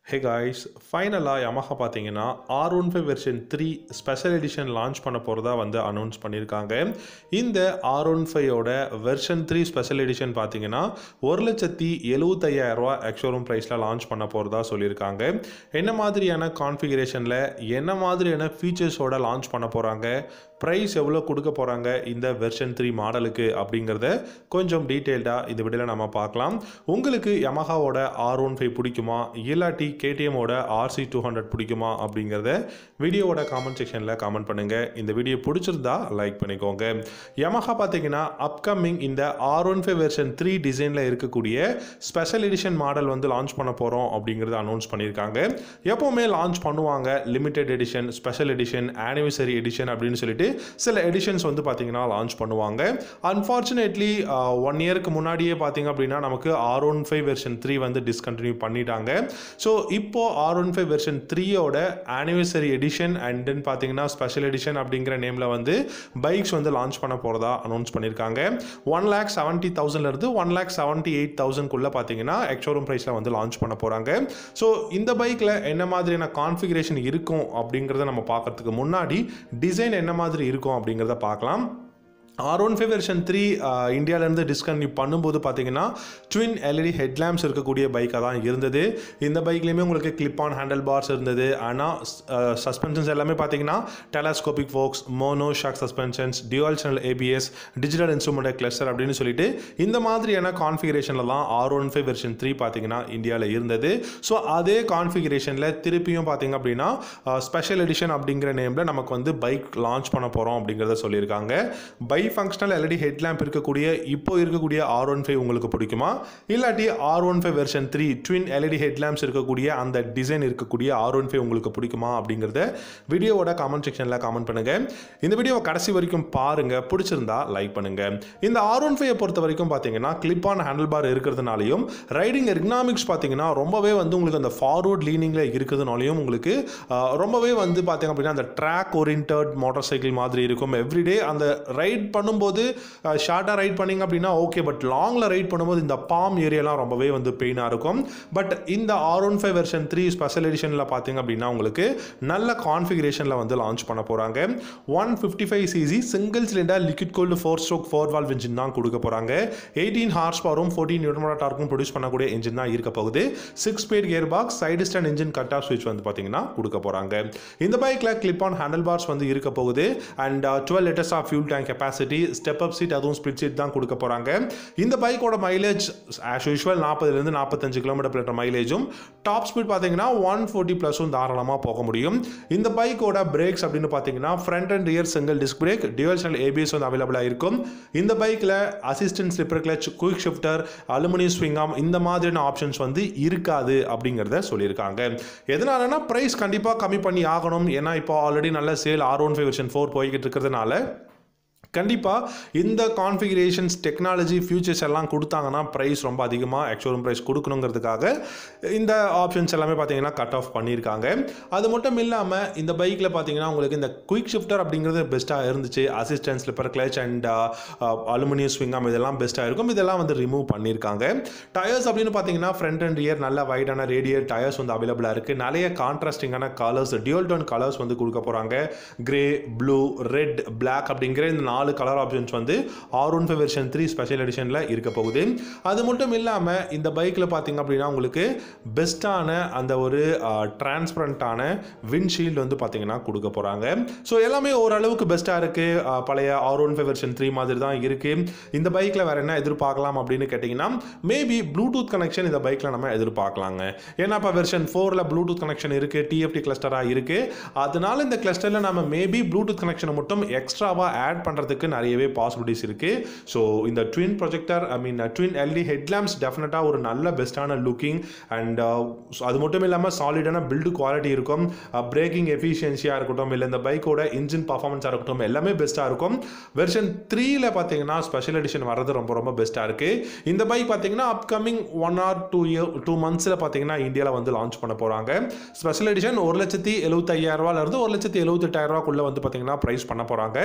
ஹே guys ஃபைனலாக Yamaha பார்த்தீங்கன்னா R one five version three special edition launch பண்ண போகிறதா வந்து அனௌன்ஸ் பண்ணியிருக்காங்க இந்த ஆர் ஒன் ஃபைவோட வெர்ஷன் த்ரீ ஸ்பெஷல் எடிஷன் பார்த்தீங்கன்னா ஒரு லட்சத்தி எழுபத்தையாயிரரூவா எக்ஷோரூம் ப்ரைஸில் லான்ச் பண்ண போகிறதா சொல்லியிருக்காங்க என்ன மாதிரியான கான்ஃபிகரேஷனில் என்ன மாதிரியான ஃபீச்சர்ஸோட லான்ச் பண்ண போகிறாங்க ப்ரைஸ் எவ்வளோ கொடுக்க போகிறாங்க இந்த வெர்ஷன் த்ரீ மாடலுக்கு அப்படிங்கிறத கொஞ்சம் டீட்டெயில்டாக இந்த வீடியோவில் நம்ம பார்க்கலாம் உங்களுக்கு யமஹாவோட ஆர் ஒன் ஃபைவ் பிடிக்குமா இல்லாட்டி கேடிஎம்மோட ஆர்சி டூ ஹண்ட்ரட் பிடிக்குமா அப்படிங்கிறத வீடியோவோட காமெண்ட் செக்ஷனில் காமெண்ட் பண்ணுங்கள் இந்த வீடியோ பிடிச்சிருந்தா லைக் பண்ணிக்கோங்க யமஹா பார்த்தீங்கன்னா அப்கமிங் இந்த R one five version three டிசைனில் இருக்கக்கூடிய ஸ்பெஷல் எடிஷன் மாடல் வந்து லான்ச் பண்ண போகிறோம் அப்படிங்கிறத அனௌன்ஸ் பண்ணியிருக்காங்க எப்போவுமே லான்ச் பண்ணுவாங்க limited edition special edition anniversary edition அப்படின்னு சொல்லிட்டு சில எடிஷன்ஸ் வந்து பார்த்தீங்கன்னா லான்ச் பண்ணுவாங்க அன்ஃபார்ச்சுனேட்லி ஒன் இயருக்கு முன்னாடியே பார்த்தீங்க அப்படின்னா நமக்கு R one five version three வந்து டிஸ்கண்டினியூ பண்ணிட்டாங்க ஸோ இப்போ ஆர் ஒன் ஃபைவ் வெர்ஷன் த்ரீயோட ஆனிவர்சரி எடிஷன் அண்ட் தென் பார்த்தீங்கன்னா ஸ்பெஷல் எடிஷன் அப்படிங்கிற நேமில் வந்து பைக்ஸ் வந்து லான்ச் பண்ண போகிறதா அனௌன்ஸ் பண்ணியிருக்காங்க ஒன் லேக் செவன்ட்டி தௌசண்ட்லேருந்து ஒன் லேக் செவன்ட்டி எயிட் தௌசண்ட்குள்ளே பார்த்தீங்கன்னா எக்ஷோரூம் ப்ரைஸில் வந்து லான்ச் பண்ண போகிறாங்க ஸோ இந்த பைக்கில் என்ன மாதிரியான கான்ஃபிகரேஷன் இருக்கும் அப்படிங்கிறத நம்ம பார்க்கறதுக்கு முன்னாடி டிசைன் என்ன மாதிரி இருக்கும் அப்படிங்கிறத பார்க்கலாம் R one five version three இந்தியாவிலேருந்து டிஸ்கன்டினியூ பண்ணும்போது பார்த்தீங்கன்னா ட்வின் எல்இடி ஹெட்லாம்ப்ஸ் இருக்கக்கூடிய பைக்காக தான் இருந்தது இந்த பைக்லேயுமே உங்களுக்கு கிளிப் ஆன் ஹேண்டில் பார்ஸ் இருந்தது ஆனால் சஸ்பென்ஷன்ஸ் எல்லாமே பார்த்தீங்கன்னா telescopic forks mono shock suspensions dual channel ABS digital instrument cluster அப்படின்னு சொல்லிட்டு இந்த மாதிரியான கான்ஃபிகரேஷனில் தான் R one five version three பார்த்தீங்கன்னா இந்தியாவில் இருந்தது ஸோ அதே கான்ஃபிகரேஷனில் திருப்பியும் பார்த்தீங்க அப்படின்னா ஸ்பெஷல் எடிஷன் அப்படிங்கிற நேமில் நமக்கு வந்து பைக் லான்ச் பண்ண போகிறோம் அப்படிங்கிறத சொல்லியிருக்காங்க பை ஃபங்க்ஷனல் எல்இடி ஹெட்லாம்ப் இருக்கக்கூடிய இப்போ இருக்கக்கூடிய ஆர் ஒன் ஃபைவ் உங்களுக்கு பிடிக்குமா இல்லாட்டி R one five version three twin LED headlamps இருக்கக்கூடிய அந்த டிசைன் இருக்கக்கூடிய ஆர் ஒன் ஃபைவ் உங்களுக்கு பிடிக்குமா அப்படிங்கிறத வீடியோவோட காமெண்ட் செக்ஷனில் காமெண்ட் பண்ணுங்கள் இந்த வீடியோவை கடைசி வரைக்கும் பாருங்கள் பிடிச்சிருந்தா லைக் பண்ணுங்கள் இந்த ஆர் ஒன் ஃபைவை பொறுத்த வரைக்கும் பார்த்தீங்கன்னா கிளிப் ஆன் ஹேண்டில் பார் இருக்கிறதுனாலையும் ரைடிங் எர்கனாமிக்ஸ் பார்த்தீங்கன்னா ரொம்பவே வந்து உங்களுக்கு அந்த ஃபார்வர்ட் லீனிங்கில் இருக்கிறதுனாலையும் உங்களுக்கு ஆஹ், ரொம்பவே வந்து பார்த்தீங்க அப்படின்னா அந்த ட்ராக் ஓரியன்ட் மோட்டார் சைக்கிள் மாதிரி இருக்கும் எவ்ரிடே அந்த ரைட் பண்ணும்போது ஷார்ட்டாக ரைட் பண்ணீங்க அப்படின்னா ஓகே பட் லாங்கில் ரைட் பண்ணும்போது இந்த பாம் ஏரியாலாம் ரொம்பவே வந்து பெயினாக இருக்கும் பட் இந்த R one five version three special எடிஷனில் பார்த்தீங்க அப்படின்னா உங்களுக்கு நல்ல கான்ஃபிகரேஷனில் வந்து லான்ச் பண்ண போகிறாங்க one fifty five CC single cylinder liquid cooled four stroke four valve engine தான் கொடுக்க போகிறாங்க எயிட்டீன் ஹார்ஸ் பவரும் ஃபோர்டீன் நியூட்ரமோட டார்க்கும் ப்ரொடியூஸ் பண்ணக்கூடிய இன்ஜின் தான் இருக்க போகுது six speed gear box side stand engine cut off ஸ்விட்ச் வந்து பார்த்தீங்கன்னா கொடுக்க போகிறாங்க இந்த பைக்கில் கிளிப் ஆன் ஹேண்டில் பார்ஸ் வந்து இருக்க போகுது and twelve litres of fuel tank capacity step up seat அதுவும் ஸ்பிட் சீட் தான் கொடுக்க போகிறாங்க இந்த பைக்கோட மைலேஜ் ஆஸ் யூஷுவல் நாற்பதுலேருந்து நாற்பத்தஞ்சு கிலோமீட்டர் பிளேட்டர் மைலேஜும் டாப் ஸ்பீட் பார்த்தீங்கன்னா ஒன் ஃபோர்ட்டி ப்ளஸும் தாராளமாக போக முடியும் இந்த பைக்கோட பிரேக்ஸ் அப்படின்னு பார்த்தீங்கன்னா front and rear single disc brake dual channel ABS வந்து அவைலபிளாக இருக்கும் இந்த பைக்கில் assistant slipper clutch quick shifter aluminium swingarm இந்த மாதிரியான ஆப்ஷன்ஸ் வந்து இருக்காது அப்படிங்கிறத சொல்லியிருக்காங்க எதனாலனா ப்ரைஸ் கண்டிப்பாக கம்மி பண்ணி ஆகணும் ஏன்னா இப்போ ஆல்ரெடி நல்ல sale R one five version four போய்கிட்டு இருக்கிறதுனால கண்டிப்பாக இந்த கான்ஃபிகரேஷன்ஸ் டெக்னாலஜி ஃபியூச்சர்ஸ் எல்லாம் கொடுத்தாங்கன்னா ப்ரைஸ் ரொம்ப அதிகமாக எக்ஷோரூம் ப்ரைஸ் கொடுக்கணுங்கிறதுக்காக இந்த ஆப்ஷன்ஸ் எல்லாமே பார்த்தீங்கன்னா கட் ஆஃப் பண்ணியிருக்காங்க அது மட்டும் இல்லாமல் இந்த பைக்கில் பார்த்தீங்கன்னா உங்களுக்கு இந்த குயிக் ஷிஃப்டர் அப்படிங்கிறது பெஸ்ட்டாக இருந்துச்சு assistance slipper clutch and aluminium swingarm இதெல்லாம் பெஸ்ட்டாக இருக்கும் இதெல்லாம் வந்து ரிமூவ் பண்ணியிருக்காங்க டயர்ஸ் அப்படின்னு பார்த்தீங்கன்னா ஃப்ரண்ட் அண்ட் ரியர் நல்ல வைடான ரேடியர் டயர்ஸ் வந்து அவைலபிளாக இருக்குது நிறைய கான்ட்ராஸ்டிங்கான கலர்ஸ் டியூல் டோன் கலர்ஸ் வந்து கொடுக்க போகிறாங்க கிரே ப்ளூ ரெட் பிளாக் அப்படிங்கிற இந்த நாலு கலர் ஆப்ஷன்ஸ் வந்து R one five version three special எடிஷனில் இருக்க போகுது அது மட்டும் இல்லாமல் இந்த பைக்கில் பார்த்தீங்க அப்படின்னா உங்களுக்கு பெஸ்ட்டான அந்த ஒரு டிரான்ஸ்பரண்ட்டான விண்ட்ஷீல்டு வந்து பார்த்தீங்கன்னா கொடுக்க போகிறாங்க ஸோ எல்லாமே ஓரளவுக்கு பெஸ்ட்டாக இருக்குது பழைய R one five version three மாதிரி தான் இருக்குது இந்த பைக்கில் வேறு என்ன எதிர்பார்க்கலாம் அப்படின்னு கேட்டிங்கன்னா மேபி ப்ளூடூத் கனெக்ஷன் இந்த பைக்கில் நம்ம எதிர்பார்க்கலாங்க ஏன்னா இப்போ வெர்ஷன் ஃபோரில் ப்ளூடூத் கனெக்ஷன் இருக்குது டிஎஃப்டி கிளஸ்டராக இருக்குது அதனால இந்த கிளஸ்டரில் நம்ம மேபி ப்ளூடூத் கனெக்ஷனை மட்டும் எக்ஸ்ட்ராவாக ஆட் பண்ணுறதுக்கு நிறையவே பாசிபிலிட்டிஸ் இருக்குது ஸோ இந்த twin projector I mean twin LED headlamps டெஃபினட்டாக ஒரு நல்ல பெஸ்ட்டான லுக்கிங் அண்ட் அது மட்டும் இல்லாமல் சாலிடான பில்டு குவாலிட்டி இருக்கும் பிரேக்கிங் எஃபிஷியன்சியாக இருக்கட்டும் இல்லை இந்த பைக்கோட இன்ஜின் பர்ஃபார்மன்ஸாக இருக்கட்டும் எல்லாமே பெஸ்ட்டாக இருக்கும் வெர்ஷன் த்ரீல பார்த்தீங்கன்னா ஸ்பெஷல் எடிஷன் வர்றது ரொம்ப ரொம்ப பெஸ்ட்டாக இருக்குது இந்த பைக் பார்த்தீங்கன்னா upcoming one or two year two மந்த்ஸில் பார்த்தீங்கன்னா இந்தியாவில் வந்து லான்ச் பண்ண போகிறாங்க ஸ்பெஷல் எடிஷன் ஒரு லட்சத்தி எழுபத்தையாயிரரூவாலேருந்து ஒரு லட்சத்தி எழுபத்தெட்டாயிரரூவாக்குள்ளே வந்து பார்த்தீங்கன்னா ப்ரைஸ் பண்ண போகிறாங்க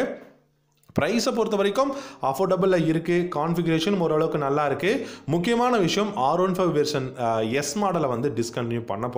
ப்ரைஸை பொறுத்த வரைக்கும் அஃபோர்டபுளில் இருக்குது கான்ஃபிகரேஷன் ஓரளவுக்கு நல்லா இருக்குது முக்கியமான விஷயம் R one five version S மாடலை வந்து டிஸ்கண்டினியூ பண்ண போகிறாங்க